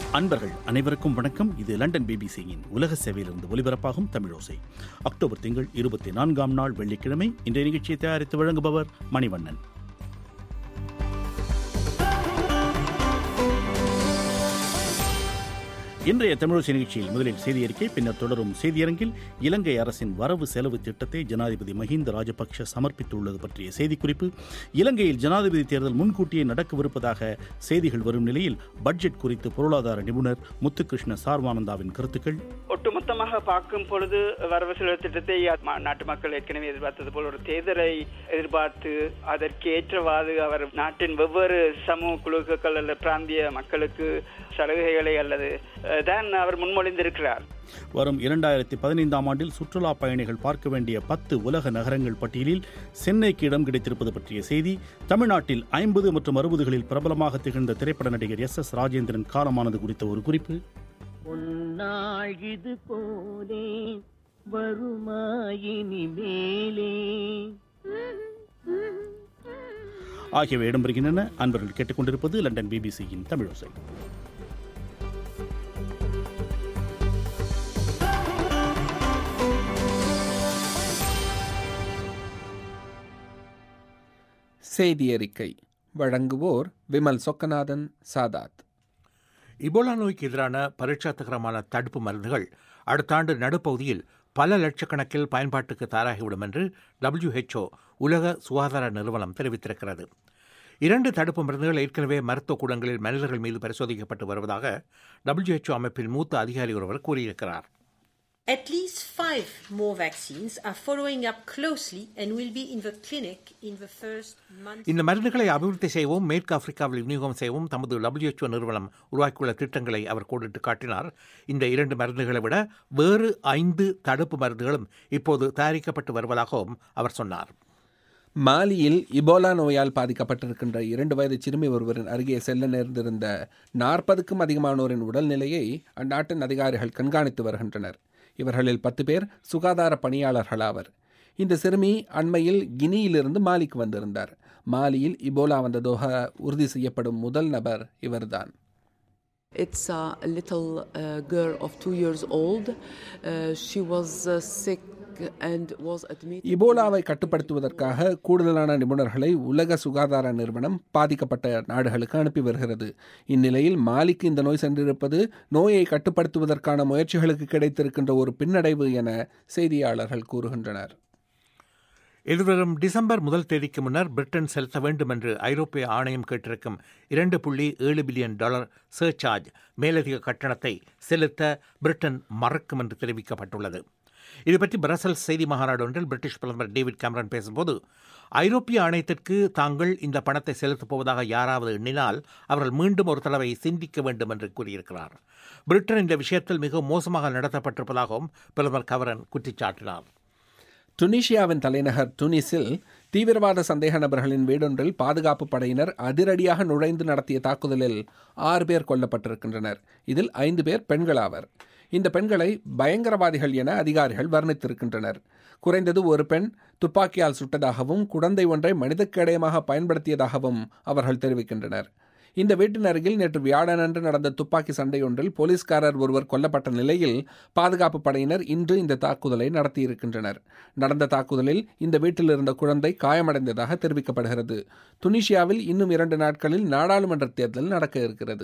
அன்பர்கள் அனைவருக்கும் வணக்கம் இது லண்டன் பிபிசியின் உலக சேவையிலிருந்து ஒலிபரப்பாகும் தமிழோசை அக்டோபர் திங்கள் இருபத்தி நான்காம் நாள் வெள்ளிக்கிழமை இன்றைய நிகழ்ச்சியை தயாரித்து வழங்குபவர் மணிவண்ணன் இன்றைய தமிழோசை நிகழ்ச்சியில் முதலில் செய்தி அறிக்கை பின்னர் தொடரும் செய்தியரங்கில் இலங்கை அரசின் வரவு செலவு திட்டத்தை ஜனாதிபதி மஹிந்த ராஜபக்ஷ சமர்ப்பித்துள்ளது பற்றிய செய்திக்குறிப்பு இலங்கையில் ஜனாதிபதி தேர்தல் முன்கூட்டியே நடக்கவிருப்பதாக செய்திகள் வரும் நிலையில் பட்ஜெட் குறித்து பொருளாதார நிபுணர் முத்துகிருஷ்ண சார்வானந்தாவின் கருத்துக்கள் ஒட்டுமொத்தமாக பார்க்கும் பொழுது வரவு செலவு திட்டத்தை ம- நாட்டு மக்கள் ஏற்கனவே எதிர்பார்த்தது போல் ஒரு தேர்தலை எதிர்பார்த்து அதற்கு ஏற்றவாறு அவர் நாட்டின் வெவ்வேறு சமூக குழுக்கள் அல்லது பிராந்திய மக்களுக்கு சலுகைகளை அல்லது அஹ், தான் அவர் முன்மொழிந்திருக்கிறார் வரும் இரண்டாயிரத்தி பதினைந்தாம் ஆண்டில் சுற்றுலா பயணிகள் பார்க்க வேண்டிய பத்து உலக நகரங்கள் பட்டியலில் சென்னைக்கு இடம் கிடைத்திருப்பது பற்றிய செய்தி தமிழ்நாட்டில் ஐம்பது மற்றும் அறுபதுகளில் பிரபலமாக திகழ்ந்த திரைப்பட நடிகர் எஸ் எஸ் ராஜேந்திரன் காலமானது குறித்த ஒரு குறிப்பு பொன்னாள் இது போலே வருமாயினி மேலே ஆகியவை இடம்பெறுகின்றன அன்பர்கள் கேட்டுக்கொண்டிருப்பது லண்டன் பிபிசியின் தமிழோசை செய்தி அறிக்கை வழங்குவோர் விமல் சொக்கநாதன் சாதாத் இபோலா நோய்க்கு எதிரான பரீட்சாத்துகரமான தடுப்பு மருந்துகள் அடுத்த ஆண்டு நடுப்பகுதியில் பல லட்சக்கணக்கில் பயன்பாட்டுக்கு தயாராகிவிடும் என்று WHO உலக சுகாதார நிறுவனம் தெரிவித்திருக்கிறது இரண்டு தடுப்பு மருந்துகள் ஏற்கனவே மருத்துவ கூடங்களில் மனிதர்கள் மீது பரிசோதிக்கப்பட்டு வருவதாக WHO அமைப்பின் மூத்த அதிகாரி ஒருவர் கூறியிருக்கிறார் At least five more vaccines are following up closely and will be in the clinic in the first month. இந்த மருந்துகளை அபிவிருத்தி செய்யவும் மேற்கு ஆப்பிரிக்காவில் விநியோகம் செய்யவும் தமது WHO நிறுவனம் உருவாக்கியுள்ள திட்டங்களை அவர் கோடிட்டு காட்டினார் இந்த இரண்டு மருந்துகளை விட வேறு ஐந்து தடுப்பு மருந்துகளும் இப்போது தயாரிக்கப்பட்டு வருவதாகவும் அவர் சொன்னார் மாலியில் இபோலா நோயால் பாதிக்கப்பட்டிருக்கின்ற இரண்டு வயது சிறுமி ஒருவரின் அருகே செல்ல நேர்ந்திருந்த நாற்பதுக்கும் அதிகமானோரின் உடல்நிலையை அந்நாட்டின் அதிகாரிகள் கண்காணித்து வருகின்றனர் இவர்களில் பத்து பேர் சுகாதார பணியாளர்களாவர் இந்த சிறுமி அண்மையில் கினியிலிருந்து மாலிக்கு வந்திருந்தார் மாலியில் இபோலா வந்ததாக உறுதி செய்யப்படும் முதல் நபர் இவர்தான் It's uh, a little uh, girl of two years old. Uh, she was uh, sick and was admitted. இபோலாவை கட்டுப்படுத்துவதற்காக கூடுதலான நிபுணர்களை உலக சுகாதார நிறுவனம் பாதிக்கப்பட்ட நாடுகளுக்கு அனுப்பி வருகிறது இந்நிலையில் மாலிக்கு இந்த நோய் சென்றிருப்பது நோயை கட்டுப்படுத்துவதற்கான முயற்சிகளுக்கு கிடைத்திருக்கின்ற ஒரு பின்னடைவு என செய்தியாளர்கள் கூறுகின்றனர் எதிர்வரும் டிசம்பர் முதல் தேதிக்கு முன்னர் பிரிட்டன் செலுத்த வேண்டும் என்று ஐரோப்பிய ஆணையம் கேட்டிருக்கும் இரண்டு புள்ளி ஏழு பில்லியன் டாலர் சர்சார்ஜ் மேலதிக கட்டணத்தை செலுத்த பிரிட்டன் மறக்கும் என்று தெரிவிக்கப்பட்டுள்ளது இது பற்றி பிரசல்ஸ் செய்தி மாநாடு ஒன்றில் பிரிட்டிஷ் பிரதமர் டேவிட் கேமரன் பேசும்போது ஐரோப்பிய ஆணையத்திற்கு தாங்கள் இந்த பணத்தை செலுத்தப் போவதாக யாராவது எண்ணினால் அவர்கள் மீண்டும் ஒரு தடவை சிந்திக்க வேண்டும் என்று கூறியிருக்கிறார் பிரிட்டன் இந்த விஷயத்தில் மிக மோசமாக நடத்தப்பட்டிருப்பதாகவும் பிரதமர் கவரன் குற்றச்சாட்டினார் துனிஷியாவின் தலைநகர் துனிஸில் தீவிரவாத சந்தேக நபர்களின் வீடொன்றில் பாதுகாப்பு படையினர் அதிரடியாக நுழைந்து நடத்திய தாக்குதலில் ஆறு பேர் கொல்லப்பட்டிருக்கின்றனர் இதில் ஐந்து பேர் பெண்களாவர் இந்த பெண்களை பயங்கரவாதிகள் என அதிகாரிகள் வர்ணித்திருக்கின்றனர் குறைந்தது ஒரு பெண் துப்பாக்கியால் சுட்டதாகவும் குழந்தை ஒன்றை மனிதக்கேடயமாக பயன்படுத்தியதாகவும் அவர்கள் தெரிவிக்கின்றனர் இந்த வீட்டின் அருகில் நேற்று வியாழனன்று நடந்த துப்பாக்கி சண்டையொன்றில் போலீஸ்காரர் ஒருவர் கொல்லப்பட்ட நிலையில் பாதுகாப்பு படையினர் இன்று இந்த தாக்குதலை நடத்தியிருக்கின்றனர் நடந்த தாக்குதலில் இந்த வீட்டில் இருந்த குழந்தை காயமடைந்ததாக தெரிவிக்கப்படுகிறது துனிஷியாவில் இன்னும் இரண்டு நாட்களில் நாடாளுமன்ற தேர்தல் நடக்க இருக்கிறது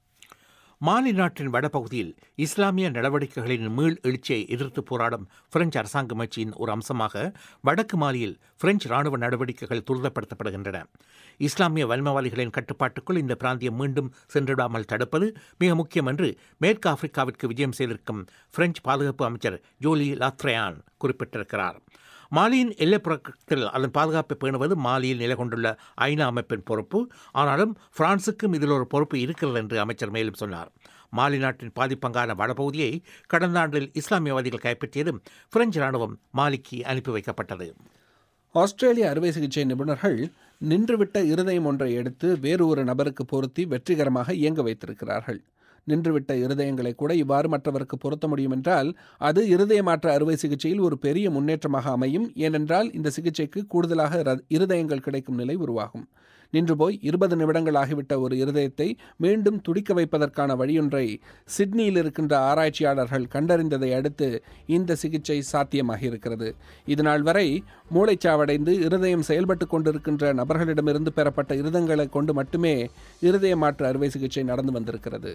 மாலி நாட்டின் வடபகுதியில் இஸ்லாமிய நடவடிக்கைகளின் மீள் எழுச்சியை எதிர்த்து போராடும் பிரெஞ்சு அரசாங்க முயற்சியின் ஒரு அம்சமாக வடக்கு மாலியில் பிரெஞ்சு ராணுவ நடவடிக்கைகள் துரிதப்படுத்தப்படுகின்றன இஸ்லாமிய வன்மவாதிகளின் கட்டுப்பாட்டுக்குள் இந்த பிராந்தியம் மீண்டும் சென்றிடாமல் தடுப்பது மிக முக்கியம் என்று மேற்கு ஆப்பிரிக்காவிற்கு விஜயம் செய்திருக்கும் பிரெஞ்சு பாதுகாப்பு அமைச்சர் ஜோலி லாத்ரேயான் குறிப்பிட்டிருக்கிறார் மாலியின் எல்லைப்புறத்தில் அதன் பாதுகாப்பை பேணுவது மாலியில் நிலை கொண்டுள்ள ஐநா அமைப்பின் பொறுப்பு ஆனாலும் பிரான்சுக்கும் இதில் ஒரு பொறுப்பு இருக்கிறது என்று அமைச்சர் மேலும் சொன்னார் மாலி நாட்டின் பாதிப்பங்கான வடபகுதியை கடந்த ஆண்டில் இஸ்லாமியவாதிகள் கைப்பற்றியதும் பிரெஞ்சு ராணுவம் மாலிக்கு அனுப்பி வைக்கப்பட்டது ஆஸ்திரேலிய அறுவை சிகிச்சை நிபுணர்கள் நின்றுவிட்ட இருதயம் ஒன்றை எடுத்து வேறு ஒரு நபருக்கு பொருத்தி வெற்றிகரமாக இயங்க வைத்திருக்கிறார்கள் நின்றுவிட்ட இருதயங்களை கூட இவ்வாறு மற்றவருக்கு பொருத்த முடியும் என்றால் அது இருதய மாற்ற அறுவை சிகிச்சையில் ஒரு பெரிய முன்னேற்றமாக அமையும் ஏனென்றால் இந்த சிகிச்சைக்கு கூடுதலாக ர- இருதயங்கள் கிடைக்கும் நிலை உருவாகும் நின்று போய் இருபது நிமிடங்கள் ஆகிவிட்ட ஒரு இருதயத்தை மீண்டும் துடிக்க வைப்பதற்கான வழியொன்றை சிட்னியில் இருக்கின்ற ஆராய்ச்சியாளர்கள் கண்டறிந்ததை அடுத்து இந்த சிகிச்சை சாத்தியமாகியிருக்கிறது இதுநாள் வரை மூளைச்சாவடைந்து இருதயம் செயல்பட்டு கொண்டிருக்கின்ற நபர்களிடமிருந்து பெறப்பட்ட இருதங்களை கொண்டு மட்டுமே இருதய மாற்று அறுவை சிகிச்சை நடந்து வந்திருக்கிறது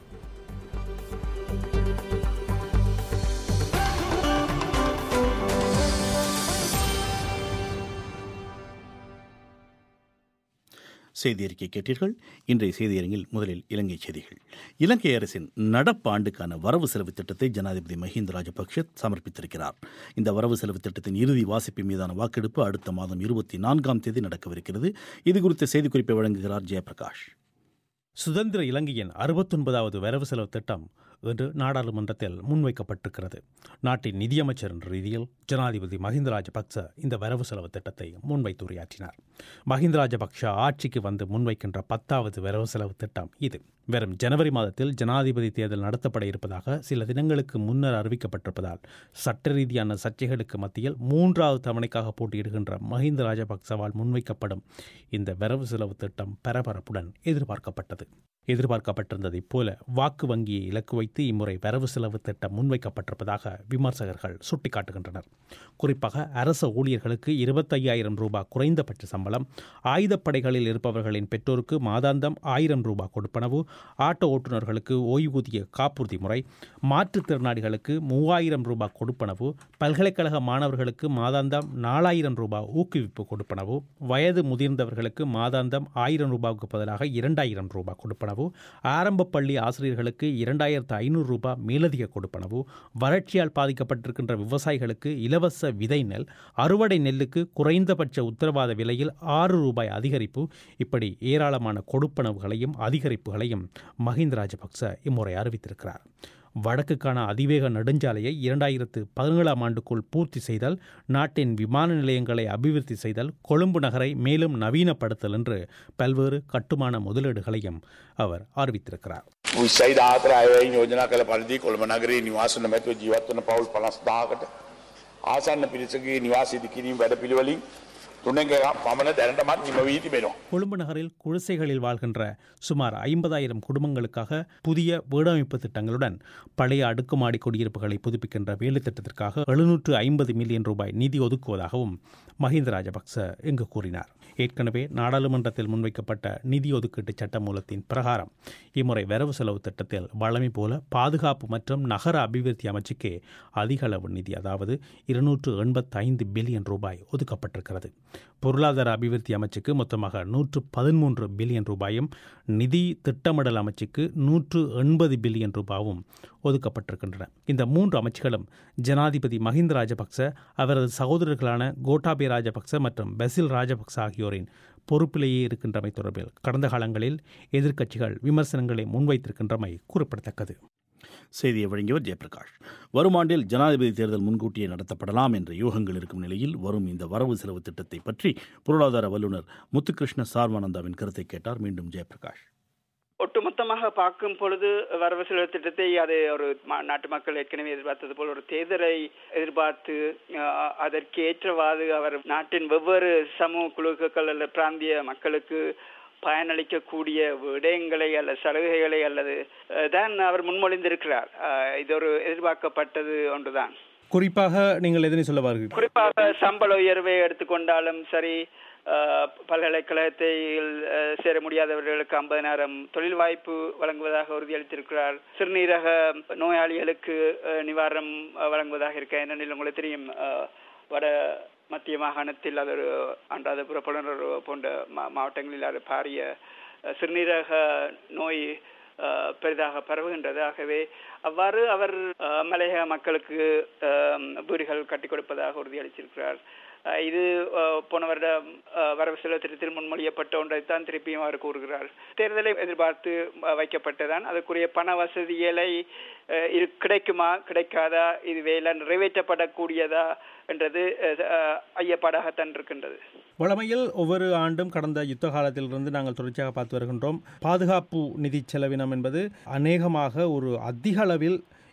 செய்தி அறிக்கை கேட்டீர்கள் இன்றைய செய்தியரங்கில் முதலில் இலங்கை செய்திகள் இலங்கை அரசின் நடப்பாண்டுக்கான வரவு செலவு திட்டத்தை ஜனாதிபதி மஹிந்த ராஜபக்ஷ சமர்ப்பித்திருக்கிறார் இந்த வரவு செலவு திட்டத்தின் இறுதி வாசிப்பு மீதான வாக்கெடுப்பு அடுத்த மாதம் இருபத்தி நான்காம் தேதி நடக்கவிருக்கிறது இது குறித்த செய்திக்குறிப்பை வழங்குகிறார் ஜெயபிரகாஷ் சுதந்திர இலங்கையின் அறுபத்தொன்பதாவது வரவு செலவு திட்டம் இன்று நாடாளுமன்றத்தில் முன்வைக்கப்பட்டிருக்கிறது நாட்டின் நிதியமைச்சர் என்ற ரீதியில் ஜனாதிபதி மஹிந்த ராஜபக்ச இந்த வரவு செலவு திட்டத்தை முன்வைத்து உரையாற்றினார் மஹிந்த ராஜபக்ஷ ஆட்சிக்கு வந்து முன்வைக்கின்ற பத்தாவது வரவு செலவு திட்டம் இது வரும் ஜனவரி மாதத்தில் ஜனாதிபதி தேர்தல் நடத்தப்பட இருப்பதாக சில தினங்களுக்கு முன்னர் அறிவிக்கப்பட்டிருப்பதால் சட்ட ரீதியான சர்ச்சைகளுக்கு மத்தியில் மூன்றாவது தவணைக்காக போட்டியிடுகின்ற மஹிந்த ராஜபக்சவால் முன்வைக்கப்படும் இந்த வரவு செலவு திட்டம் பரபரப்புடன் எதிர்பார்க்கப்பட்டது எதிர்பார்க்கப்பட்டிருந்ததைப் போல வாக்கு வங்கியை இலக்கு வைத்து இம்முறை வரவு செலவு திட்டம் முன்வைக்கப்பட்டிருப்பதாக விமர்சகர்கள் சுட்டிக்காட்டுகின்றனர் குறிப்பாக அரச ஊழியர்களுக்கு இருபத்தையாயிரம் ரூபாய் குறைந்தபட்ச சம்பளம் ஆயுதப்படைகளில் இருப்பவர்களின் பெற்றோருக்கு மாதாந்தம் ஆயிரம் ரூபாய் கொடுப்பனவு ஆட்டோ ஓட்டுநர்களுக்கு ஓய்வூதிய காப்புறுதி முறை மாற்றுத்திறனாளிகளுக்கு மூவாயிரம் ரூபாய் கொடுப்பனவு பல்கலைக்கழக மாணவர்களுக்கு மாதாந்தம் நாலாயிரம் ரூபாய் ஊக்குவிப்பு கொடுப்பனவு வயது முதிர்ந்தவர்களுக்கு மாதாந்தம் ஆயிரம் ரூபாய்க்கு பதிலாக இரண்டாயிரம் ரூபாய் கொடுப்பனவு ஆரம்ப பள்ளி ஆசிரியர்களுக்கு இரண்டாயிரத்து ஐநூறு ரூபாய் மேலதிக கொடுப்பனவு வறட்சியால் பாதிக்கப்பட்டிருக்கின்ற விவசாயிகளுக்கு இலவச விதை நெல் அறுவடை நெல்லுக்கு குறைந்தபட்ச உத்தரவாத விலையில் ஆறு ரூபாய் அதிகரிப்பு இப்படி ஏராளமான கொடுப்பனவுகளையும் அதிகரிப்புகளையும் மஹிந்த ராஜபக்ச இம்முறை அறிவித்திருக்கிறார் வடக்குக்கான அதிவேக நெடுஞ்சாலையை இரண்டாயிரத்து பதினேழாம் ஆண்டுக்குள் பூர்த்தி செய்தல் நாட்டின் விமான நிலையங்களை அபிவிருத்தி செய்தல் கொழும்பு நகரை மேலும் நவீனப்படுத்தல் என்று பல்வேறு கட்டுமான முதலீடுகளையும் அவர் அறிவித்திருக்கிறார் උත්සයි දාතර අයවැයි යෝජනා කළ පරිදි කොළඹ නගරේ නිවාස නොමැතිව ජීවත් වන පවුල් 50000කට ආසන්න පිරිසගේ නිවාස ඉදිකිරීම වැඩපිළිවෙලින් තුනක පමණ දැනටමත් නිම වී තිබෙනවා. கொழும்பு நகரில் குடிசைகளில் வாழ்கின்ற சுமார் ஐம்பதாயிரம் குடும்பங்களுக்காக புதிய வீடமைப்பு திட்டங்களுடன் பழைய அடுக்குமாடி குடியிருப்புகளை புதுப்பிக்கின்ற வேலை திட்டத்திற்காக எழுநூற்று ஐம்பது மில்லியன் ரூபாய் நிதி ஒதுக்குவதாகவும் மஹிந்த ராஜபக்ச இங்கு கூறினார் ஏற்கனவே நாடாளுமன்றத்தில் முன்வைக்கப்பட்ட நிதி ஒதுக்கீட்டு சட்டமூலத்தின் பிரகாரம் இம்முறை வரவு செலவு திட்டத்தில் வழமை போல பாதுகாப்பு மற்றும் நகர அபிவிருத்தி அமைச்சுக்கே அதிக அளவு நிதி அதாவது இருநூற்று எண்பத்தைந்து பில்லியன் ரூபாய் ஒதுக்கப்பட்டிருக்கிறது பொருளாதார அபிவிருத்தி அமைச்சுக்கு மொத்தமாக நூற்று பதிமூன்று பில்லியன் ரூபாயும் நிதி திட்டமிடல் அமைச்சுக்கு நூற்று எண்பது பில்லியன் ரூபாவும் ஒதுக்கப்பட்டிருக்கின்றன இந்த மூன்று அமைச்சுகளும் ஜனாதிபதி மஹிந்த ராஜபக்ச அவரது சகோதரர்களான கோட்டாபே ராஜபக்ச மற்றும் பெசில் ராஜபக்ச ஆகியோரின் பொறுப்பிலேயே இருக்கின்றமை தொடர்பில் கடந்த காலங்களில் எதிர்க்கட்சிகள் விமர்சனங்களை முன்வைத்திருக்கின்றமை குறிப்பிடத்தக்கது செய்தியை வழங்கியவர் ஜெயபிரகாஷ் வரும் ஆண்டில் ஜனாதிபதி தேர்தல் முன்கூட்டியே நடத்தப்படலாம் என்ற யூகங்கள் இருக்கும் நிலையில் வரும் இந்த வரவு செலவு திட்டத்தை பற்றி பொருளாதார வல்லுநர் முத்துகிருஷ்ண சார்வானந்தாவின் கருத்தை கேட்டார் மீண்டும் ஜெயபிரகாஷ் ஒட்டுமொத்தமாக பார்க்கும் பொழுது வரவு செலவு திட்டத்தை அது ஒரு ம- நாட்டு மக்கள் ஏற்கனவே எதிர்பார்த்தது போல் ஒரு தேர்தலை எதிர்பார்த்து அஹ், அதற்கேற்றவாறு அவர் நாட்டின் வெவ்வேறு சமூக குழுக்கள் அல்லது பிராந்திய மக்களுக்கு பயனளிக்கக்கூடிய விடயங்களை அல்ல சலுகைகளை அல்லது அஹ், தான் அவர் முன்மொழிந்திருக்கிறார் அஹ், இது ஒரு எதிர்பார்க்கப்பட்டது ஒன்றுதான் குறிப்பாக நீங்கள் எதனை சொல்ல வாருங்கள் குறிப்பாக சம்பள உயர்வை எடுத்துக்கொண்டாலும் சரி அஹ், பல்கலைக்கழகத்தில் அஹ், சேர முடியாதவர்களுக்கு ஐம்பதினாயிரம் தொழில் வாய்ப்பு வழங்குவதாக உறுதியளித்திருக்கிறார் சிறுநீரக நோயாளிகளுக்கு அஹ், நிவாரணம் அஹ், வழங்குவதாக இருக்க ஏனெனில் உங்களுக்கு தெரியும் அஹ், வட மத்திய மாகாணத்தில் அது ஒரு அன்றாதபுர புலனர் போன்ற மா- மாவட்டங்களில் அது பாரிய அஹ், சிறுநீரக நோய் அஹ், பெரிதாக பரவுகின்றது ஆகவே அவ்வாறு அவர் அஹ், மலையக மக்களுக்கு அஹ், வீடுகள் கட்டிக் கொடுப்பதாக உறுதியளித்திருக்கிறார் அஹ், இது அஹ், போன வருடம் அஹ், வரவு செலவு திட்டத்தில் முன்மொழியப்பட்ட ஒன்றைத்தான் திருப்பியும் அவர் கூறுகிறார் தேர்தலை எதிர்பார்த்து அஹ், வைக்கப்பட்டதான் அதற்குரிய பண வசதிகளை அஹ், இது கிடைக்குமா கிடைக்காதா இது வேலை நிறைவேற்றப்படக்கூடியதா என்றது அஹ், அஹ், ஐயப்பாடாகத்தான் இருக்கின்றது வழமையில் ஒவ்வொரு ஆண்டும் கடந்த யுத்த காலத்திலிருந்து நாங்கள் தொடர்ச்சியாக பார்த்து வருகின்றோம் பாதுகாப்பு நிதி செலவினம் என்பது அநேகமாக ஒரு அதிக அளவில்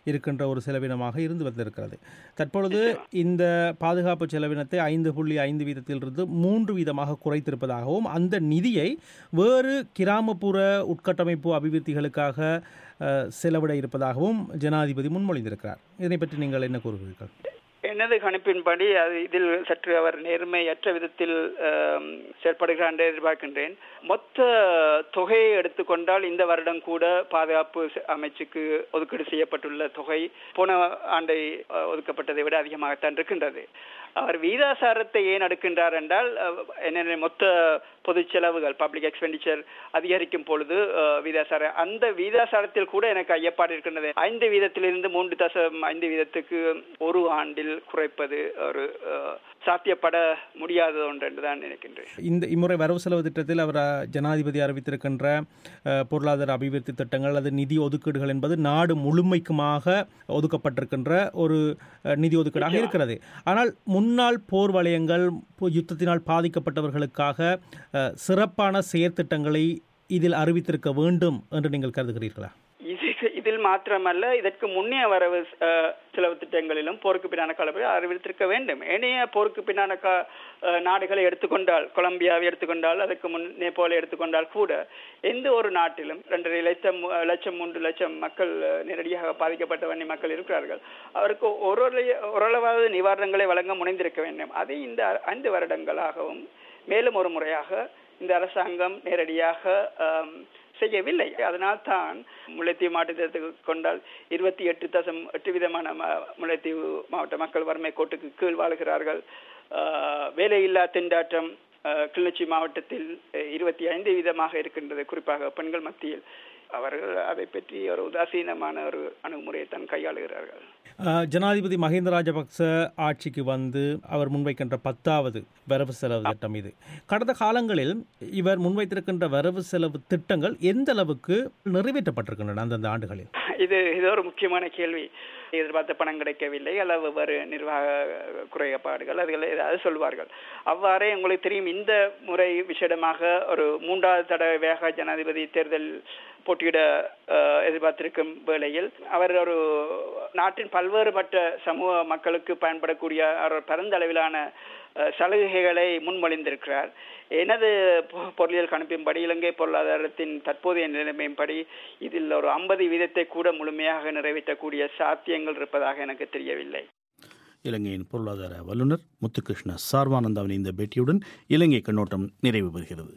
இருக்கின்ற ஒரு செலவினமாக இருந்து வந்திருக்கிறது தற்பொழுது இந்த பாதுகாப்பு செலவினத்தை ஐந்து புள்ளி ஐந்து வீதத்திலிருந்து மூன்று வீதமாக குறைத்திருப்பதாகவும் அந்த நிதியை வேறு கிராமப்புற உட்கட்டமைப்பு அபிவிருத்திகளுக்காக அஹ், செலவிட இருப்பதாகவும் ஜனாதிபதி முன்மொழிந்திருக்கிறார் இதனை பற்றி நீங்கள் என்ன கூறுகிறீர்கள் எனது கணிப்பின்படி அது இதில் சற்று அவர் நேர்மையற்ற விதத்தில் ஆம், செயற்படுகிறார் என்று எதிர்பார்க்கின்றேன் மொத்த தொகையை எடுத்துக்கொண்டால் இந்த வருடம் கூட பாதுகாப்பு ச- அமைச்சுக்கு ஒதுக்கீடு செய்யப்பட்டுள்ள தொகை போன ஆண்டை அஹ், ஒதுக்கப்பட்டதை விட அதிகமாகத்தான் இருக்கின்றது அவர் வீதாசாரத்தை ஏன் அடுக்கின்றார் என்றால் அஹ், என்ன மொத்த பொது செலவுகள் பப்ளிக் எக்ஸ்பெண்டிச்சர் அதிகரிக்கும் பொழுது அஹ், வீதாசார அந்த வீதாசாரத்தில் கூட எனக்கு ஐயப்பாடு இருக்கின்றது ஐந்து வீதத்திலிருந்து மூன்று தசம் ஐந்து வீதத்துக்கு ஒரு ஆண்டில் குறைப்பது ஒரு அஹ், சாத்தியப்பட முடியாத ஒன்று என்று தான் நினைக்கின்றேன் இந்த இம்முறை வரவு செலவு திட்டத்தில் அவர் அஹ், ஜனாதிபதி அறிவித்திருக்கின்ற அஹ், பொருளாதார அபிவிருத்தி திட்டங்கள் அல்லது நிதி ஒதுக்கீடுகள் என்பது நாடு முழுமைக்குமாக ஒதுக்கப்பட்டிருக்கின்ற ஒரு அஹ், நிதி ஒதுக்கீடாக இருக்கிறது ஆனால் முன்னாள் போர் வலயங்கள் போ- யுத்தத்தினால் பாதிக்கப்பட்டவர்களுக்காக அஹ், சிறப்பான செயற்திட்டங்களை இதில் அறிவித்திருக்க வேண்டும் என்று நீங்கள் கருதுகிறீர்களா இது இதில் மாத்திரமல்ல இதற்கு முன்னைய வரவு அஹ், செலவு திட்டங்களிலும் போருக்கு பின்னான காலப்படி அறிவித்திருக்க வேண்டும் ஏனைய போருக்கு பின்னான கா அஹ், நாடுகளை எடுத்துக்கொண்டால் கொலம்பியாவை எடுத்துக்கொண்டால் அதற்கு முன் நேபாளை எடுத்துக்கொண்டால் கூட எந்த ஒரு நாட்டிலும் ரெண்டரை லட்சம் அஹ், லட்சம் மூன்று லட்சம் மக்கள் அஹ், நேரடியாக பாதிக்கப்பட்ட வன்னி மக்கள் இருக்கிறார்கள் அவருக்கு ஒரு ஒரு- ஓரளவாவது நிவாரணங்களை வழங்க முனைந்திருக்க வேண்டும் அதை இந்த ஐந்து வருடங்களாகவும் மேலும் ஒரு முறையாக இந்த அரசாங்கம் நேரடியாக ஆம், செய்யவில்லை அதனால் தான் முல்லைத்தீவு மாவட்டத்தை கொண்டால் இருபத்தி எட்டு தசம் எட்டு விதமான ம- முல்லைத்தீவு மாவட்ட மக்கள் வறுமை கோட்டுக்கு கீழ் வாழுகிறார்கள் ஆஹ், வேலையில்லா திண்டாட்டம் ஆஹ், கிளிநொச்சி மாவட்டத்தில் இருபத்தி ஐந்து வீதமாக இருக்கின்றது குறிப்பாக பெண்கள் மத்தியில் அவர்கள் அதை பற்றி ஒரு உதாசீனமான ஒரு அணுகுமுறையை தான் கையாளுகிறார்கள் அஹ், ஜனாதிபதி மஹிந்த ராஜபக்ச ஆட்சிக்கு வந்து அவர் முன்வைக்கின்ற பத்தாவது வரவு செலவு திட்டம் இது கடந்த காலங்களில் இவர் முன்வைத்திருக்கின்ற வரவு செலவு திட்டங்கள் எந்த அளவுக்கு நிறைவேற்றப்பட்டிருக்கின்றன அந்தந்த ஆண்டுகளில் இது இது ஒரு முக்கியமான கேள்வி எதிர்பார்த்த பணம் கிடைக்கவில்லை அல்லது வெவ்வேறு நிர்வாக குறைபாடுகள் அதுகளை ஏதாவது சொல்வார்கள் அவ்வாறே உங்களுக்கு தெரியும் இந்த முறை விசேடமாக ஒரு மூன்றாவது தடவையாக ஜனாதிபதி தேர்தல் போட்டியிட அஹ், எதிர்பார்த்திருக்கும் வேளையில் அவர் ஒரு நாட்டின் பல்வேறுபட்ட சமூக மக்களுக்கு பயன்படக்கூடிய ஒரு பரந்தளவிலான அஹ், சலுகைகளை முன்மொழிந்திருக்கிறார் எனது பொ- பொருளியல் கணிப்பின்படி இலங்கை பொருளாதாரத்தின் தற்போதைய நிலைமையின்படி இதில் ஒரு ஐம்பது வீதத்தை கூட முழுமையாக நிறைவேற்றக்கூடிய சாத்தியங்கள் இருப்பதாக எனக்கு தெரியவில்லை இலங்கையின் பொருளாதார வல்லுநர் முத்துகிருஷ்ண சார்வானந்தாவின் இந்த பேட்டியுடன் இலங்கை கண்ணோட்டம் நிறைவு பெறுகிறது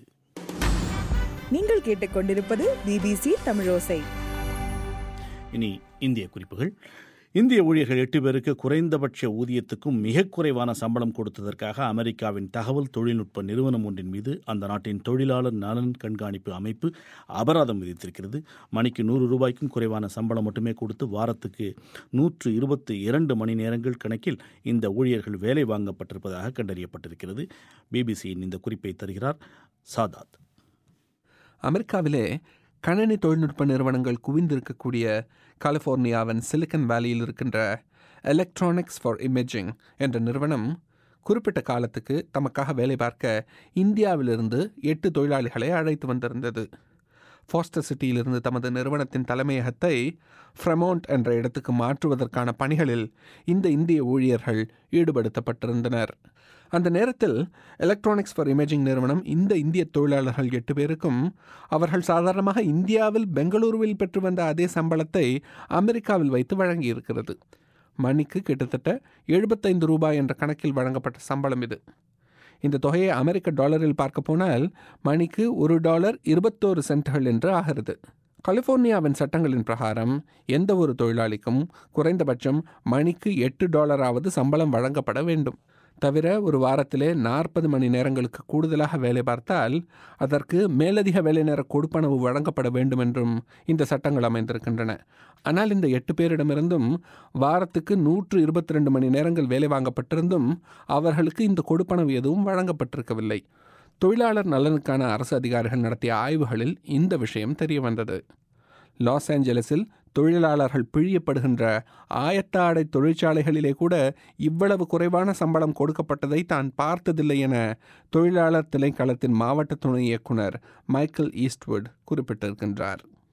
நீங்கள் கேட்டுக்கொண்டிருப்பது பிபிசி தமிழோசை இனி இந்திய குறிப்புகள் இந்திய ஊழியர்கள் எட்டு பேருக்கு குறைந்தபட்ச ஊதியத்துக்கும் மிக குறைவான சம்பளம் கொடுத்ததற்காக அமெரிக்காவின் தகவல் தொழில்நுட்ப நிறுவனம் ஒன்றின் மீது அந்த நாட்டின் தொழிலாளர் நலன் கண்காணிப்பு அமைப்பு அபராதம் விதித்திருக்கிறது மணிக்கு நூறு ரூபாய்க்கும் குறைவான சம்பளம் மட்டுமே கொடுத்து வாரத்துக்கு நூற்று இருபத்தி இரண்டு மணி நேரங்கள் கணக்கில் இந்த ஊழியர்கள் வேலை வாங்கப்பட்டிருப்பதாக கண்டறியப்பட்டிருக்கிறது பிபிசியின் இந்த குறிப்பை தருகிறார் சாதாத் அமெரிக்காவிலே கணினி தொழில்நுட்ப நிறுவனங்கள் குவிந்திருக்கக்கூடிய கலிஃபோர்னியாவின் சிலிக்கன் வேலியில் இருக்கின்ற எலக்ட்ரானிக்ஸ் ஃபார் இமேஜிங் என்ற நிறுவனம் குறிப்பிட்ட காலத்துக்கு தமக்காக வேலை பார்க்க இந்தியாவிலிருந்து எட்டு தொழிலாளிகளை அழைத்து வந்திருந்தது ஃபாஸ்டர் சிட்டியிலிருந்து தமது நிறுவனத்தின் தலைமையகத்தை ஃப்ரெமோண்ட் என்ற இடத்துக்கு மாற்றுவதற்கான பணிகளில் இந்த இந்திய ஊழியர்கள் ஈடுபடுத்தப்பட்டிருந்தனர் அந்த நேரத்தில் எலக்ட்ரானிக்ஸ் ஃபார் இமேஜிங் நிறுவனம் இந்த இந்திய தொழிலாளர்கள் எட்டு பேருக்கும் அவர்கள் சாதாரணமாக இந்தியாவில் பெங்களூருவில் பெற்று வந்த அதே சம்பளத்தை அமெரிக்காவில் வைத்து வழங்கியிருக்கிறது மணிக்கு கிட்டத்தட்ட எழுபத்தைந்து ரூபாய் என்ற கணக்கில் வழங்கப்பட்ட சம்பளம் இது இந்த தொகையை அமெரிக்க டாலரில் பார்க்க போனால் மணிக்கு ஒரு டாலர் இருபத்தோரு சென்ட்கள் என்று ஆகிறது கலிஃபோர்னியாவின் சட்டங்களின் பிரகாரம் எந்த ஒரு தொழிலாளிக்கும் குறைந்தபட்சம் மணிக்கு எட்டு டாலராவது சம்பளம் வழங்கப்பட வேண்டும் தவிர ஒரு வாரத்திலே நாற்பது மணி நேரங்களுக்கு கூடுதலாக வேலை பார்த்தால் அதற்கு மேலதிக வேலை நேர கொடுப்பனவு வழங்கப்பட வேண்டும் என்றும் இந்த சட்டங்கள் அமைந்திருக்கின்றன ஆனால் இந்த எட்டு பேரிடமிருந்தும் வாரத்துக்கு நூற்று இருபத்தி ரெண்டு மணி நேரங்கள் வேலை வாங்கப்பட்டிருந்தும் அவர்களுக்கு இந்த கொடுப்பனவு எதுவும் வழங்கப்பட்டிருக்கவில்லை தொழிலாளர் நலனுக்கான அரசு அதிகாரிகள் நடத்திய ஆய்வுகளில் இந்த விஷயம் தெரிய வந்தது லாஸ் ஏஞ்சலஸில் தொழிலாளர்கள் பிழியப்படுகின்ற ஆயத்த ஆடை தொழிற்சாலைகளிலே கூட இவ்வளவு குறைவான சம்பளம் கொடுக்கப்பட்டதை தான் பார்த்ததில்லை என தொழிலாளர் திணைக்களத்தின் மாவட்ட துணை இயக்குனர் மைக்கேல் ஈஸ்ட்வுட் குறிப்பிட்டிருக்கின்றார்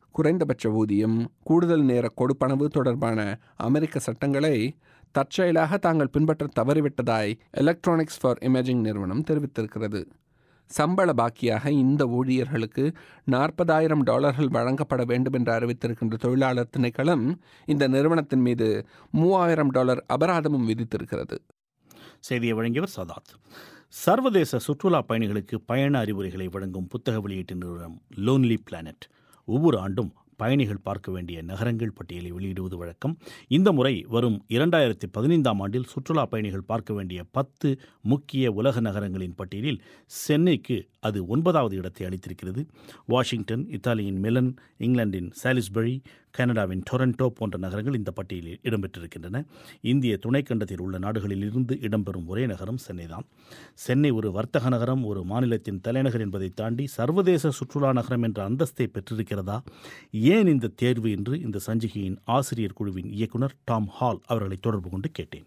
குறைந்தபட்ச ஊதியம் கூடுதல் நேர கொடுப்பனவு தொடர்பான அமெரிக்க சட்டங்களை தற்செயலாக தாங்கள் பின்பற்ற தவறிவிட்டதாய் எலக்ட்ரானிக்ஸ் ஃபார் இமேஜிங் நிறுவனம் தெரிவித்திருக்கிறது சம்பள பாக்கியாக இந்த ஊழியர்களுக்கு நாற்பதாயிரம் டாலர்கள் வழங்கப்பட வேண்டும் என்று அறிவித்திருக்கின்ற தொழிலாளர் திணைக்களம் இந்த நிறுவனத்தின் மீது மூவாயிரம் டாலர் அபராதமும் விதித்திருக்கிறது செய்தியை வழங்கியவர் சதாத் சர்வதேச சுற்றுலா பயணிகளுக்கு பயண அறிவுரைகளை வழங்கும் புத்தக வெளியீட்டு நிறுவனம் லோன்லி பிளானட் ஒவ்வொரு ஆண்டும் பயணிகள் பார்க்க வேண்டிய நகரங்கள் பட்டியலை வெளியிடுவது வழக்கம் இந்த முறை வரும் இரண்டாயிரத்தி பதினைந்தாம் ஆண்டில் சுற்றுலா பயணிகள் பார்க்க வேண்டிய பத்து முக்கிய உலக நகரங்களின் பட்டியலில் சென்னைக்கு அது ஒன்பதாவது இடத்தை அளித்திருக்கிறது வாஷிங்டன் இத்தாலியின் மிலன் இங்கிலாந்தின் சாலிஸ்பரி கனடாவின் டொரண்டோ போன்ற நகரங்கள் இந்த பட்டியலில் இடம்பெற்றிருக்கின்றன இந்திய துணைக்கண்டத்தில் உள்ள நாடுகளில் இருந்து இடம்பெறும் ஒரே நகரம் சென்னைதான் சென்னை ஒரு வர்த்தக நகரம் ஒரு மாநிலத்தின் தலைநகர் என்பதை தாண்டி சர்வதேச சுற்றுலா நகரம் என்ற அந்தஸ்தை பெற்றிருக்கிறதா ஏன் இந்த தேர்வு என்று இந்த சஞ்சிகையின் ஆசிரியர் குழுவின் இயக்குனர் டாம் ஹால் அவர்களை தொடர்பு கொண்டு கேட்டேன்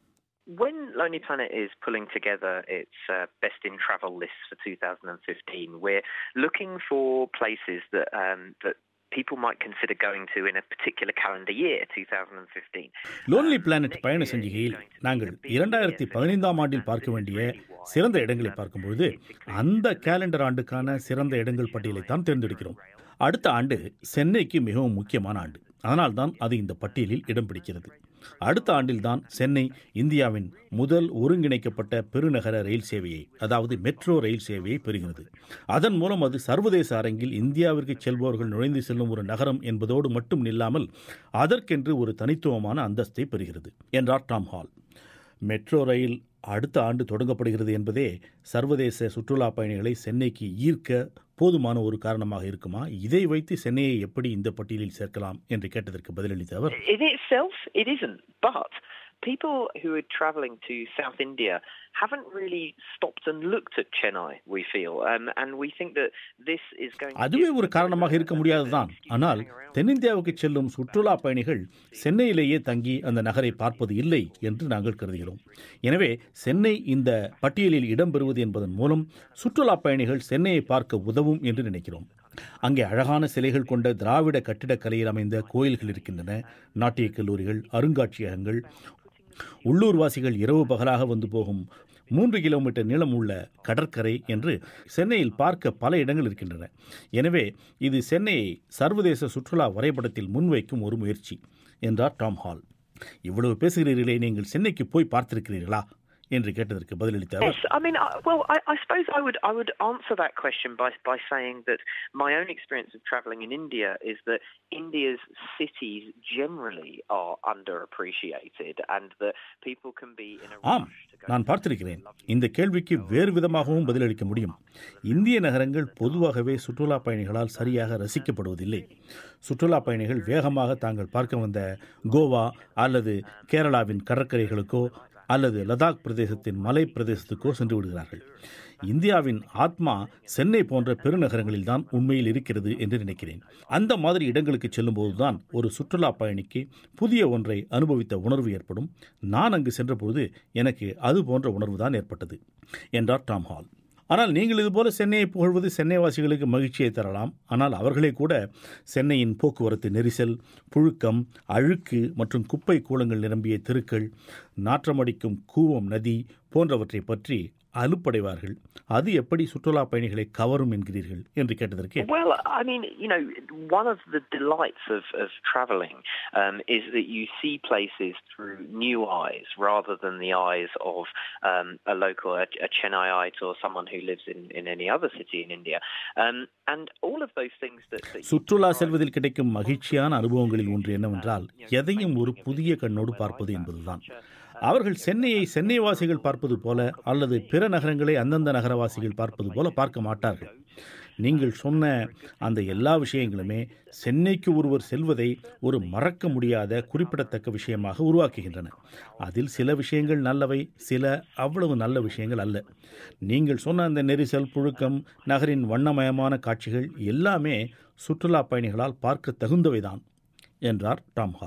When Lonely Planet is pulling together its uh, best in travel list for 2015, we're looking for places that um, that people might consider going to in a particular calendar year, 2015. Lonely planet பயண சஞ்சிகையில் நாங்கள் இரண்டாயிரத்தி பதினைந்தாம் ஆண்டில் பார்க்க வேண்டிய சிறந்த இடங்களை பார்க்கும்பொழுது அந்த கேலண்டர் ஆண்டுக்கான சிறந்த இடங்கள் பட்டியலைத்தான் தேர்ந்தெடுக்கிறோம் அடுத்த ஆண்டு சென்னைக்கு மிகவும் முக்கியமான ஆண்டு அதனால்தான் அது இந்த பட்டியலில் இடம் பிடிக்கிறது அடுத்த ஆண்டில்தான் சென்னை இந்தியாவின் முதல் ஒருங்கிணைக்கப்பட்ட பெருநகர ரயில் சேவையை அதாவது மெட்ரோ ரயில் சேவையை பெறுகிறது அதன் மூலம் அது சர்வதேச அரங்கில் இந்தியாவிற்கு செல்பவர்கள் நுழைந்து செல்லும் ஒரு நகரம் என்பதோடு மட்டும் நில்லாமல் அதற்கென்று ஒரு தனித்துவமான அந்தஸ்தை பெறுகிறது என்றார் டாம் ஹால் மெட்ரோ ரயில் அடுத்த ஆண்டு தொடங்கப்படுகிறது என்பதே சர்வதேச சுற்றுலா பயணிகளை சென்னைக்கு ஈர்க்க போதுமான ஒரு காரணமாக இருக்குமா இதை வைத்து சென்னையை எப்படி இந்த பட்டியலில் சேர்க்கலாம் என்று கேட்டதற்கு பதிலளித்த அவர் In itself, it isn't. But people who are travelling to South India haven't really stopped and looked at Chennai, we feel. Um, and we think that this is going to அதுவே ஒரு காரணமாக இருக்க முடியாதுதான் ஆனால் தென்னிந்தியாவுக்கு செல்லும் சுற்றுலா பயணிகள் சென்னையிலேயே தங்கி அந்த நகரை பார்ப்பது இல்லை என்று நாங்கள் கருதுகிறோம் எனவே சென்னை இந்த பட்டியலில் இடம்பெறுவது என்பதன் மூலம் சுற்றுலா பயணிகள் சென்னையை பார்க்க உதவும் என்று நினைக்கிறோம் அங்கே அழகான சிலைகள் கொண்ட திராவிட கட்டிடக்கலையில் அமைந்த கோயில்கள் இருக்கின்றன நாட்டியக் கல்லூரிகள் அருங்காட்சியகங்கள் உள்ளூர்வாசிகள் இரவு பகலாக வந்து போகும் மூன்று கிலோமீட்டர் நீளம் உள்ள கடற்கரை என்று சென்னையில் பார்க்க பல இடங்கள் இருக்கின்றன எனவே இது சென்னையை சர்வதேச சுற்றுலா வரைபடத்தில் முன்வைக்கும் ஒரு முயற்சி என்றார் டாம் ஹால் இவ்வளவு பேசுகிறீர்களே நீங்கள் சென்னைக்கு போய் பார்த்திருக்கிறீர்களா என்று கேட்டதற்கு பதிலளித்த அவர் Yes, I mean, I, well, I, I suppose I would I would answer that question by by saying that my own experience of travelling in India is that India's cities generally are underappreciated, and that people can be in a ஆம் நான் பார்த்திருக்கிறேன் இந்த கேள்விக்கு வேறு விதமாகவும் பதிலளிக்க முடியும் இந்திய நகரங்கள் பொதுவாகவே சுற்றுலா பயணிகளால் சரியாக ரசிக்கப்படுவதில்லை சுற்றுலா பயணிகள் வேகமாக தாங்கள் பார்க்க வந்த கோவா அல்லது கேரளாவின் கடற்கரைகளுக்கோ அல்லது லடாக் பிரதேசத்தின் மலை பிரதேசத்துக்கோ சென்று விடுகிறார்கள் இந்தியாவின் ஆத்மா சென்னை போன்ற பெருநகரங்களில்தான் உண்மையில் இருக்கிறது என்று நினைக்கிறேன் அந்த மாதிரி இடங்களுக்கு செல்லும்போதுதான் ஒரு சுற்றுலா பயணிக்கு புதிய ஒன்றை அனுபவித்த உணர்வு ஏற்படும் நான் அங்கு சென்றபோது எனக்கு அது போன்ற உணர்வு தான் ஏற்பட்டது என்றார் டாம் ஹால் ஆனால் நீங்கள் இதுபோல சென்னையை புகழ்வது சென்னைவாசிகளுக்கு மகிழ்ச்சியை தரலாம் ஆனால் அவர்களே கூட சென்னையின் போக்குவரத்து நெரிசல் புழுக்கம் அழுக்கு மற்றும் குப்பை கூலங்கள் நிரம்பிய தெருக்கள் நாற்றமடிக்கும் கூவம் நதி போன்றவற்றை பற்றி அலுப்படைவார்கள் அது எப்படி சுற்றுலா பயணிகளை கவரும் என்கிறீர்கள் என்று கேட்டதற்கு Well, I mean, you know, one of the delights of, of travelling um, is that you see places through new eyes rather than the eyes of um, a local, a, a Chennaiite or someone who lives in, in any other city in India. Um, and all of those things that, that you சுற்றுலா செல்வதில் கிடைக்கும் மகிழ்ச்சியான அனுபவங்களில் ஒன்று என்னவென்றால் எதையும் ஒரு புதிய கண்ணோடு பார்ப்பது என்பதுதான் அவர்கள் சென்னையை சென்னைவாசிகள் பார்ப்பது போல அல்லது பிற நகரங்களை அந்தந்த நகரவாசிகள் பார்ப்பது போல பார்க்க மாட்டார்கள் நீங்கள் சொன்ன அந்த எல்லா விஷயங்களுமே சென்னைக்கு ஒருவர் செல்வதை ஒரு மறக்க முடியாத குறிப்பிடத்தக்க விஷயமாக உருவாக்குகின்றன அதில் சில விஷயங்கள் நல்லவை சில அவ்வளவு நல்ல விஷயங்கள் அல்ல நீங்கள் சொன்ன அந்த நெரிசல் புழுக்கம் நகரின் வண்ணமயமான காட்சிகள் எல்லாமே சுற்றுலா பயணிகளால் பார்க்க தகுந்தவைதான் என்றார் டாம் ஹால்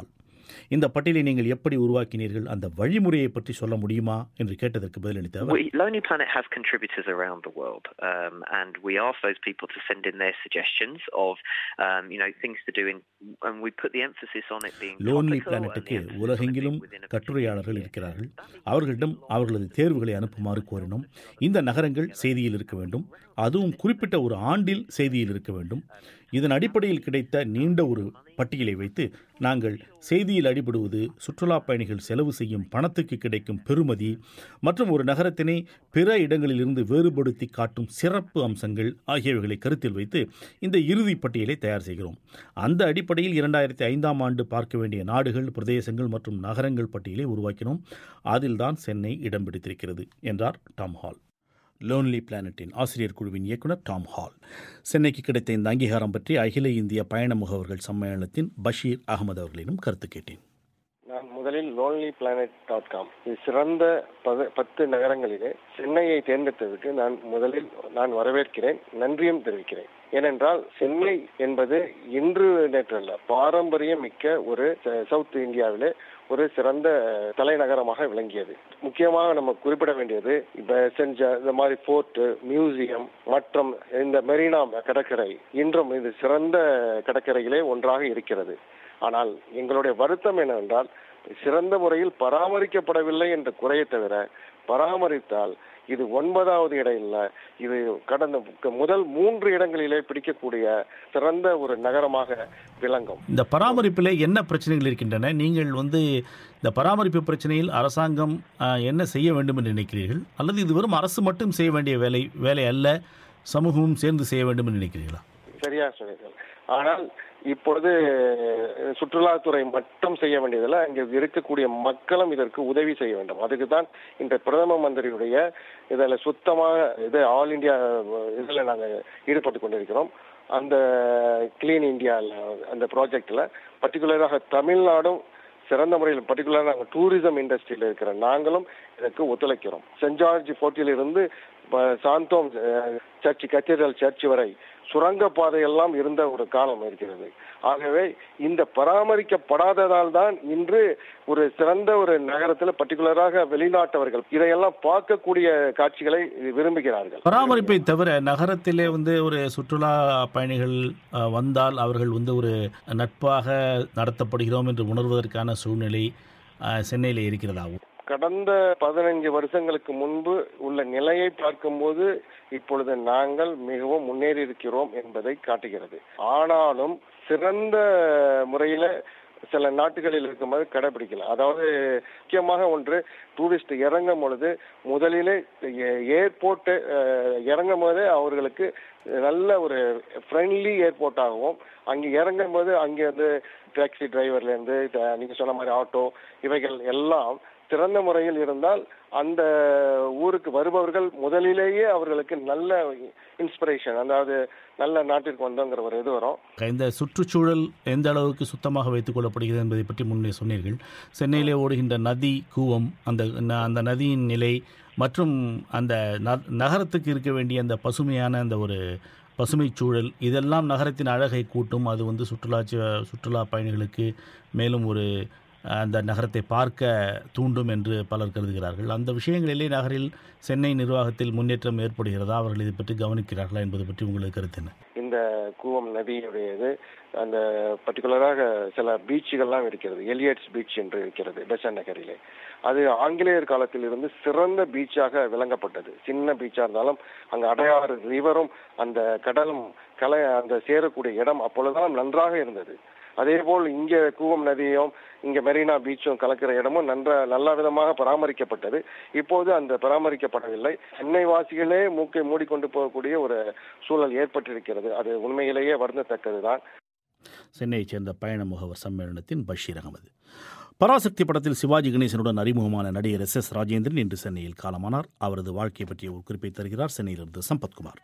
இந்த பட்டியலை நீங்கள் எப்படி உருவாக்கினீர்கள் அந்த வழிமுறையை பற்றி சொல்ல முடியுமா என்று கேட்டதற்கு பதிலளித்த அவர் We, Lonely Planet has contributors around the world, um, and we ask those people to send in their suggestions of, um, you know, things to do, in, and we put the emphasis on it being lonely topical and பிளானட்டுக்கு the emphasis on it உலகெங்கிலும் being within a கட்டுரையாளர்கள் இருக்கிறார்கள் அவர்களிடம் அவர்களது தேர்வுகளை அனுப்புமாறு கோரினோம் இந்த நகரங்கள் செய்தியில் இருக்க வேண்டும் அதுவும் குறிப்பிட்ட ஒரு ஆண்டில் செய்தியில் இருக்க வேண்டும் இதன் அடிப்படையில் கிடைத்த நீண்ட ஒரு பட்டியலை வைத்து நாங்கள் செய்தியில் அடிபடுவது சுற்றுலா பயணிகள் செலவு செய்யும் பணத்துக்கு கிடைக்கும் பெறுமதி மற்றும் ஒரு நகரத்தினை பிற இடங்களிலிருந்து வேறுபடுத்தி காட்டும் சிறப்பு அம்சங்கள் ஆகியவைகளை கருத்தில் வைத்து இந்த இறுதி பட்டியலை தயார் செய்கிறோம் அந்த அடிப்படையில் இரண்டாயிரத்தி ஐந்தாம் ஆண்டு பார்க்க வேண்டிய நாடுகள் பிரதேசங்கள் மற்றும் நகரங்கள் பட்டியலை உருவாக்கினோம் அதில்தான் சென்னை இடம் பிடித்திருக்கிறது என்றார் டாம் ஹால் லோன்லி பிளானட்டின் ஆசிரியர் குழுவின் இயக்குனர் டாம் ஹால் சென்னைக்கு கிடைத்த இந்த அங்கீகாரம் பற்றி அகில இந்திய பயண முகவர்கள் சம்மேளனத்தின் பஷீர் அகமது அவர்களிடம் கருத்து கேட்டேன் நான் முதலில் லோன்லி பிளானட் டாட் காம் இது சிறந்த பத பத்து நகரங்களிலே சென்னையை தேர்ந்தெடுத்ததற்கு நான் முதலில் நான் வரவேற்கிறேன் நன்றியும் தெரிவிக்கிறேன் ஏனென்றால் சென்னை என்பது இன்று நேற்றல்ல பாரம்பரியம் மிக்க ஒரு ச- சவுத் இந்தியாவிலே ஒரு சிறந்த தலைநகரமாக விளங்கியது முக்கியமாக நம்ம குறிப்பிட வேண்டியது இப்ப செஞ்ச இந்த மாதிரி போர்ட் மியூசியம் மற்றும் இந்த மெரினா கடற்கரை இன்றும் இது சிறந்த கடற்கரையிலே ஒன்றாக இருக்கிறது ஆனால் எங்களுடைய வருத்தம் என்னவென்றால் சிறந்த முறையில் பராமரிக்கப்படவில்லை என்ற குறையை தவிர பராமரித்தால் இது ஒன்பதாவது இடம் இல்ல இது கடந்த முதல் மூன்று இடங்களிலே பிடிக்கக்கூடிய சிறந்த ஒரு நகரமாக விளங்கும் இந்த பராமரிப்பில் என்ன பிரச்சனைகள் இருக்கின்றன நீங்கள் வந்து இந்த பராமரிப்பு பிரச்சனையில் அரசாங்கம் ஆ, என்ன செய்ய வேண்டும் என்று நினைக்கிறீர்கள் அல்லது இது வெறும் அரசு மட்டும் செய்ய வேண்டிய வேலை வேலை அல்ல சமூகமும் சேர்ந்து செய்ய வேண்டும் என்று நினைக்கிறீர்களா சரியா சொன்னீர்கள் ஆனால் இப்பொழுது அஹ், சுற்றுலாத்துறை மட்டும் செய்ய வேண்டியதில்லை அங்கே இருக்கக்கூடிய மக்களும் இதற்கு உதவி செய்ய வேண்டும் அதுக்கு தான் இந்த பிரதம மந்திரியுடைய இதில் சுத்தமாக இது ஆல் இந்தியா இதில் நாங்கள் ஈடுபட்டு கொண்டிருக்கிறோம் அந்த கிளீன் இந்தியா அந்த ப்ராஜெக்ட்ல பர்டிகுலராக தமிழ்நாடும் சிறந்த முறையில் பர்டிகுலராக நாங்கள் டூரிசம் இண்டஸ்ட்ரியில் இருக்கிற நாங்களும் இதற்கு ஒத்துழைக்கிறோம் சென்ட் ஜார்ஜ் போர்ட்டிலிருந்து ப- சாந்தோம் அஹ், சர்ச் கத்தீட்ரல் சர்ச் வரை சுரங்க பாதையெல்லாம் இருந்த ஒரு காலம் இருக்கிறது ஆகவே இந்த பராமரிக்கப்படாததால் தான் இன்று ஒரு சிறந்த ஒரு நகரத்தில் பர்டிகுலராக வெளிநாட்டவர்கள் இதையெல்லாம் பார்க்கக்கூடிய காட்சிகளை விரும்புகிறார்கள் பராமரிப்பை தவிர நகரத்திலே வந்து ஒரு சுற்றுலா பயணிகள் அ, வந்தால் அவர்கள் வந்து ஒரு நட்பாக நடத்தப்படுகிறோம் என்று உணர்வதற்கான சூழ்நிலை அ, சென்னையில் இருக்கிறதாகும் கடந்த பதினைஞ்சு வருஷங்களுக்கு முன்பு உள்ள நிலையை பார்க்கும்போது இப்பொழுது நாங்கள் மிகவும் முன்னேறி இருக்கிறோம் என்பதை காட்டுகிறது ஆனாலும் சிறந்த முறையில சில நாட்டுகளில் இருக்கும்போது கடைபிடிக்கல அதாவது முக்கியமாக ஒன்று டூரிஸ்ட் இறங்கும் பொழுது முதலிலே ஏர்போர்ட் இறங்கும் போதே அவர்களுக்கு நல்ல ஒரு ஃப்ரெண்ட்லி ஏர்போர்ட்டாகவும் அங்கே இறங்கும் போது அங்கே வந்து டாக்ஸி டிரைவர்ல இருந்து த- நீங்க சொன்ன மாதிரி ஆட்டோ இவைகள் எல்லாம் சிறந்த முறையில் இருந்தால் அந்த ஊருக்கு வருபவர்கள் முதலிலேயே அவர்களுக்கு நல்ல இன்ஸ்பிரேஷன் அதாவது நல்ல நாட்டிற்கு வந்தோங்கிற ஒரு இது வரும் இந்த சுற்றுச்சூழல் எந்த அளவுக்கு சுத்தமாக வைத்துக் கொள்ளப்படுகிறது என்பதை பற்றி முன்னே சொன்னீர்கள் சென்னையிலே ஓடுகின்ற நதி கூவம் அந்த ந- அந்த நதியின் நிலை மற்றும் அந்த ந- நகரத்துக்கு இருக்க வேண்டிய அந்த பசுமையான அந்த ஒரு பசுமை சூழல் இதெல்லாம் நகரத்தின் அழகை கூட்டும் அது வந்து சுற்றுலா ச- சுற்றுலா பயணிகளுக்கு மேலும் ஒரு அஹ், அந்த நகரத்தை பார்க்க தூண்டும் என்று பலர் கருதுகிறார்கள் அந்த விஷயங்களிலே நகரில் சென்னை நிர்வாகத்தில் முன்னேற்றம் ஏற்படுகிறதா அவர்கள் இதை பற்றி கவனிக்கிறார்களா என்பது பற்றி உங்களுக்கு கருத்து என்ன இந்த கூவம் நதியுடைய இது அந்த பர்டிகுலராக சில பீச்சுகள்லாம் இருக்கிறது எலியட்ஸ் பீச் என்று இருக்கிறது பெசன் நகரிலே அது ஆங்கிலேயர் காலத்திலிருந்து சிறந்த பீச்சாக விளங்கப்பட்டது சின்ன பீச்சா இருந்தாலும் அங்க அடையாறு ரிவரும் அந்த கடலும் கலை அந்த சேரக்கூடிய இடம் அப்பொழுதெல்லாம் நன்றாக இருந்தது அதே போல் இங்க கூவம் நதியும் இங்க மெரினா பீச்சும் கலக்கிற இடமும் நன்ற நல்ல விதமாக பராமரிக்கப்பட்டது இப்போது அந்த பராமரிக்கப்படவில்லை சென்னை வாசிகளே மூக்கை மூடிக்கொண்டு போகக்கூடிய ஒரு சூழல் ஏற்பட்டிருக்கிறது அது உண்மையிலேயே வருந்தத்தக்கதுதான் சென்னையைச் சேர்ந்த பயண முகவர் சம்மேளனத்தின் பஷீர் அகமது பராசக்தி படத்தில் சிவாஜி கணேசனுடன் அறிமுகமான நடிகர் எஸ் எஸ் ராஜேந்திரன் இன்று சென்னையில் காலமானார் அவரது வாழ்க்கை பற்றிய ஒரு குறிப்பை தருகிறார் சென்னையிலிருந்து சம்பத்குமார்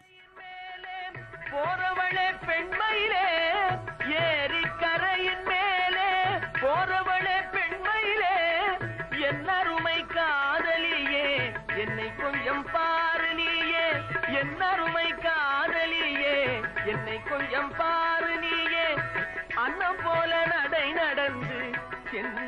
போறவளே பெண்மயிலே ஏரி கரையின் மேலே போறவளே பெண்மயிலே என் அருமை காதலியே என்னை கொஞ்சம் பாரு நீயே என் அருமை காதலியே என்னை கொஞ்சம் பாரு நீயே அன்னம் போல நடை நடந்து என்ன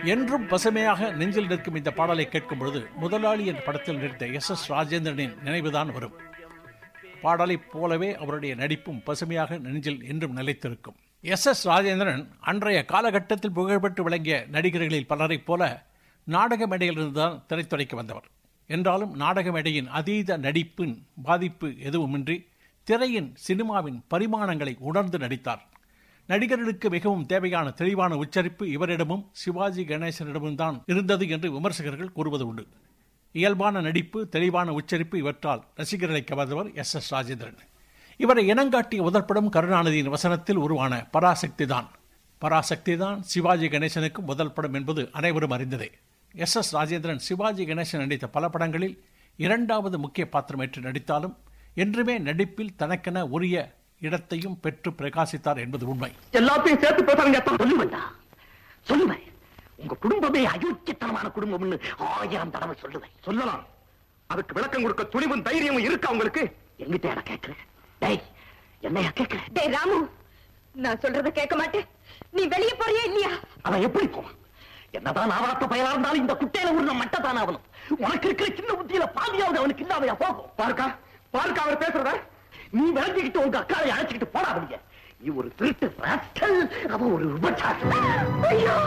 என்றும் பசுமையாக நெஞ்சில் நிற்கும் இந்த பாடலை கேட்கும் பொழுது முதலாளி என்ற படத்தில் நடித்த எஸ் எஸ் ராஜேந்திரனின் நினைவுதான் வரும் பாடலைப் போலவே அவருடைய நடிப்பும் பசுமையாக நெஞ்சில் என்றும் நிலைத்திருக்கும் எஸ் எஸ் ராஜேந்திரன் அன்றைய காலகட்டத்தில் புகழ்பெற்று விளங்கிய நடிகர்களில் பலரைப் போல நாடக மேடையிலிருந்து தான் திரைத்துறைக்கு வந்தவர் என்றாலும் நாடக மேடையின் அதீத நடிப்பின் பாதிப்பு எதுவுமின்றி திரையின் சினிமாவின் பரிமாணங்களை உணர்ந்து நடித்தார் நடிகர்களுக்கு மிகவும் தேவையான தெளிவான உச்சரிப்பு இவரிடமும் சிவாஜி கணேசனிடமும் தான் இருந்தது என்று விமர்சகர்கள் கூறுவது உண்டு இயல்பான நடிப்பு தெளிவான உச்சரிப்பு இவற்றால் ரசிகர்களை கவர்ந்தவர் எஸ் எஸ் ராஜேந்திரன் இவரை இனங்காட்டிய முதற்படம் கருணாநிதியின் வசனத்தில் உருவான பராசக்தி தான் பராசக்தி தான் சிவாஜி கணேசனுக்கும் முதல் படம் என்பது அனைவரும் அறிந்ததே எஸ் எஸ் ராஜேந்திரன் சிவாஜி கணேசன் நடித்த பல படங்களில் இரண்டாவது முக்கிய பாத்திரம் ஏற்று நடித்தாலும் என்றுமே நடிப்பில் தனக்கென உரிய இடத்தையும் பெற்று பிரகாசித்தார் என்பது உண்மை எல்லாத்தையும் சேர்த்து பேசுறீங்க சொல்லுவேன்டா சொல்லுவேன் உங்க குடும்பமே அயோக்கியத்தனமான குடும்பம்னு ஆயிரம் தடவை சொல்லுவேன் சொல்லலாம் அதுக்கு விளக்கம் கொடுக்க துணிவும் தைரியமும் இருக்கா உங்களுக்கு எங்கிட்ட என்ன கேட்கிறேன் டேய் என்னையா கேட்கிறேன் டேய் ராமு நான் சொல்றத கேட்க மாட்டேன் நீ வெளிய போறியா இல்லையா அவன் எப்படி போவான் என்னதான் நாவாத்த பயலா இருந்தாலும் இந்த குட்டையில உருந்த மட்டத்தான அவனும் உனக்கு இருக்கிற சின்ன புத்தியில பாதியாவது அவனுக்கு இல்லாமையா போகும் பாருக்கா பாருக்கா அவர் பேசுறத நீ விளங்கிக்கிட்டு உங்க அக்காவை அழைச்சிக்கிட்டு போடாதீங்க நீ ஒரு திருட்டு ராஸ்கல் அவன் ஒரு விபச்சாரி ஐயோ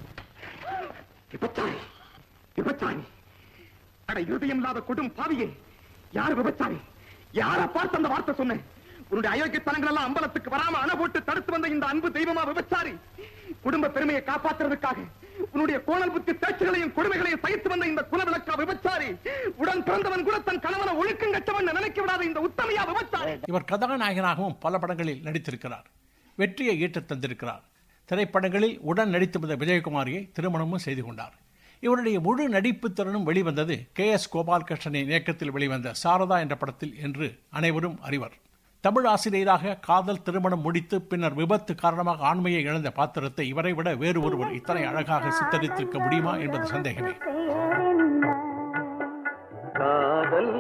விபச்சாரி விபச்சாரி அட இருதயம் இல்லாத கொடும் பாவியே யார் விபச்சாரி யார பார்த்து அந்த வார்த்தை சொன்னேன் உன்னுடைய அயோக்கியத்தனங்கள் எல்லாம் அம்பலத்துக்கு வராம அணை போட்டு தடுத்து வந்த இந்த அன்பு தெய்வமா விபச்சாரி குடும்ப பெருமையை காப்பாற்றுறதுக்காக உன்னுடைய கோணல் புத்தி பேச்சுகளையும் கொடுமைகளையும் சகித்து வந்த இந்த குலவிளக்கா விபச்சாரி உடன் பிறந்தவன் கூட தன் கணவனை ஒழுக்கம் கட்டவன் நினைக்க விடாத இந்த உத்தமையா விபச்சாரி இவர் கதாநாயகனாகவும் பல படங்களில் நடித்திருக்கிறார் வெற்றியை ஈட்டத் தந்திருக்கிறார் திரைப்படங்களில் உடன் நடித்து வந்த விஜயகுமாரியை திருமணமும் செய்து கொண்டார் இவருடைய முழு நடிப்பு திறனும் வெளிவந்தது கே எஸ் கோபாலகிருஷ்ணனின் இயக்கத்தில் வெளிவந்த சாரதா என்ற படத்தில் என்று அனைவரும் அறிவர் தமிழ் ஆசிரியராக காதல் திருமணம் முடித்து பின்னர் விபத்து காரணமாக ஆண்மையை இழந்த பாத்திரத்தை இவரை விட வேறு ஒருவர் இத்தனை அழகாக சித்தரித்திருக்க முடியுமா என்பது சந்தேகமே காதல்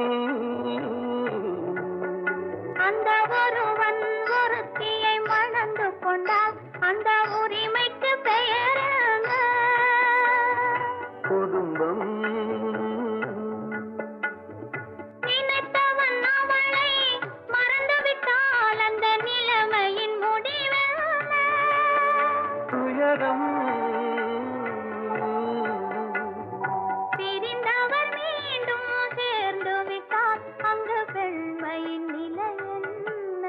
அந்த ஒருவன் ஒருத்தியை மணந்து கொண்டால் அந்த உரிமைக்கு பெயர் என்ன? குடும்பம் நினைத்தவன் அவளை மறந்துவிட்டால் அந்த நிலைமையின் முடிவென்ன? துயரம் பிரிந்தவர் மீண்டும் சேர்ந்து விட்டால் அங்கு பெண்மையின் நிலை என்ன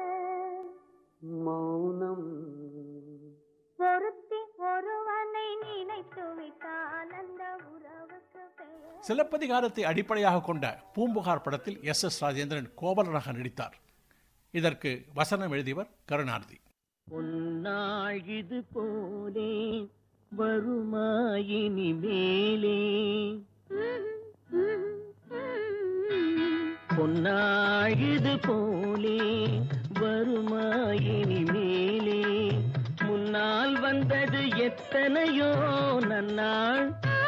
மௌனம் ஒருத்தி ஒருவனை நினைத்து விட்டால் அந்த உறவுக்கு பெயர் சிலப்பதிகாரத்தை அடிப்படையாக கொண்ட பூம்புகார் படத்தில் எஸ் எஸ் ராஜேந்திரன் கோவலனாக நடித்தார் இதற்கு வசனம் எழுதியவர் கருணாநிதி பொன்னாள் இது போலே வருமாயினி மேலே பொன்னாள் இது போலே வருமாயினி மேலே முன்னால் வந்தது எத்தனையோ நன்னாள்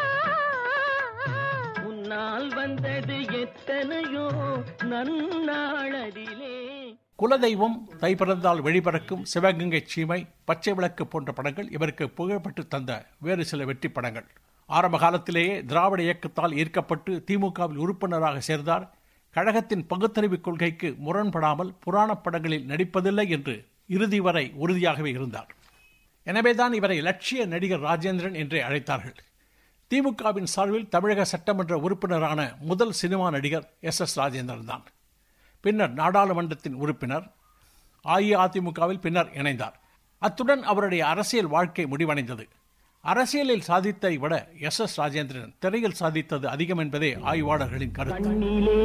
முன்னால் வந்தது எத்தனையோ நன்னாள் அதிலே குலதெய்வம் தை பிறந்தால் வெளிப்பறக்கும் சிவகங்கை சீமை பச்சை விளக்கு போன்ற படங்கள் இவருக்கு புகழ்பெற்று தந்த வேறு சில வெற்றி படங்கள் ஆரம்ப காலத்திலேயே திராவிட இயக்கத்தால் ஈர்க்கப்பட்டு திமுகவில் உறுப்பினராக சேர்ந்தார் கழகத்தின் பகுத்தறிவு கொள்கைக்கு முரண்படாமல் புராணப் படங்களில் நடிப்பதில்லை என்று இறுதி வரை உறுதியாகவே இருந்தார் எனவேதான் இவரை லட்சிய நடிகர் ராஜேந்திரன் என்றே அழைத்தார்கள் திமுகவின் சார்பில் தமிழக சட்டமன்ற உறுப்பினரான முதல் சினிமா நடிகர் எஸ் எஸ் ராஜேந்திரன் தான் பின்னர் நாடாளுமன்றத்தின் உறுப்பினர் அஇஅதிமுகவில் பின்னர் இணைந்தார் அத்துடன் அவருடைய அரசியல் வாழ்க்கை முடிவடைந்தது அரசியலில் சாதித்ததை விட எஸ் எஸ் ராஜேந்திரன் திரையில் சாதித்தது அதிகம் என்பதே ஆய்வாளர்களின் கருத்து கண்ணிலே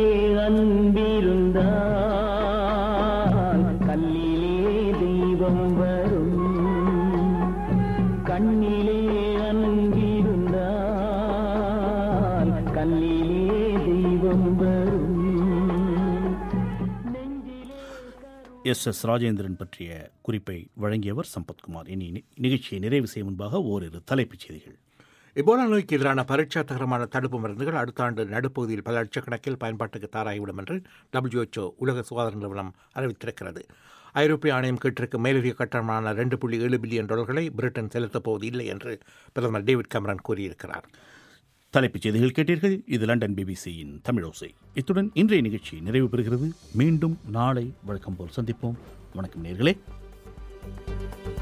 அன்பிருந்தால் கல்லிலே தெய்வம் வரும் கண்ணிலே அன்பிருந்தால் கல்லிலே தெய்வம் வரும் எஸ் எஸ் ராஜேந்திரன் பற்றிய குறிப்பை வழங்கியவர் சம்பத்குமார் இனி நி- நிகழ்ச்சியை நிறைவு செய்யும் முன்பாக ஓரிரு தலைப்புச் செய்திகள் எபோலா நோய்க்கு எதிரான பரீட்சாத்தகரமான தடுப்பு மருந்துகள் அடுத்த ஆண்டு நடுப்பகுதியில் பல லட்சக்கணக்கில் பயன்பாட்டுக்கு தயாராகிவிடும் என்று WHO உலக சுகாதார நிறுவனம் அறிவித்திருக்கிறது ஐரோப்பிய ஆணையம் கேட்டிருக்கும் மேலதிக கட்டணமான ரெண்டு புள்ளி ஏழு பில்லியன் டாலர்களை பிரிட்டன் செலுத்தப் போவதில்லை என்று பிரதமர் டேவிட் கமரன் கூறியிருக்கிறார் தலைப்புச் செய்திகள் கேட்டீர்கள் இது லண்டன் பிபிசியின் தமிழோசை இத்துடன் இன்றைய நிகழ்ச்சி நிறைவு பெறுகிறது மீண்டும் நாளை வழக்கம் போல் சந்திப்போம் வணக்கம் நேர்களே